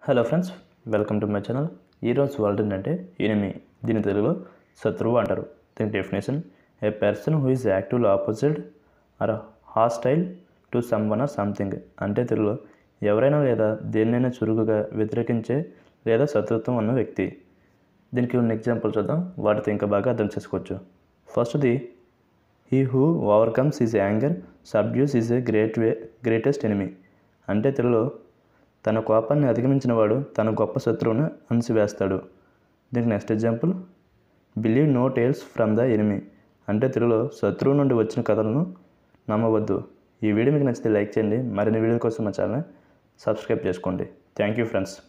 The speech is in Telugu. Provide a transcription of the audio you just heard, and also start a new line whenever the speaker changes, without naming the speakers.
hello friends welcome to my channel ఈరోజు వర్డ్ ఏంటంటే ఎనిమి దీని తెలుగులో శత్రువు అంటారు దీని definition a person who is actively opposite or hostile to someone or something అంటే తెలుగులో ఎవరైనా లేదా దేన్నైనా చురుకుగా వ్యతిరేకించే లేదా శత్రుత్వం ఉన్న వ్యక్తి దీనికి ఉన్న ఎగ్జాంపుల్ చూద్దాం వాటితో ఇంకా బాగా అర్థం చేసుకోవచ్చు ఫస్ట్ది he who overcomes is anger subdues is a great way greatest enemy అంటే తెలుగులో తన కోపాన్ని అధిగమించిన వాడు తన గొప్ప శత్రువును అణిసివేస్తాడు దీనికి next example believe no tales from the enemy అంటే తెలుగులో శత్రువు నుండి వచ్చిన కథలను నమ్మవద్దు ఈ వీడియో మీకు నచ్చితే లైక్ చేయండి మరిన్ని వీడియోల కోసం మా ఛానల్ సబ్స్క్రైబ్ చేసుకోండి థ్యాంక్ యూ ఫ్రెండ్స్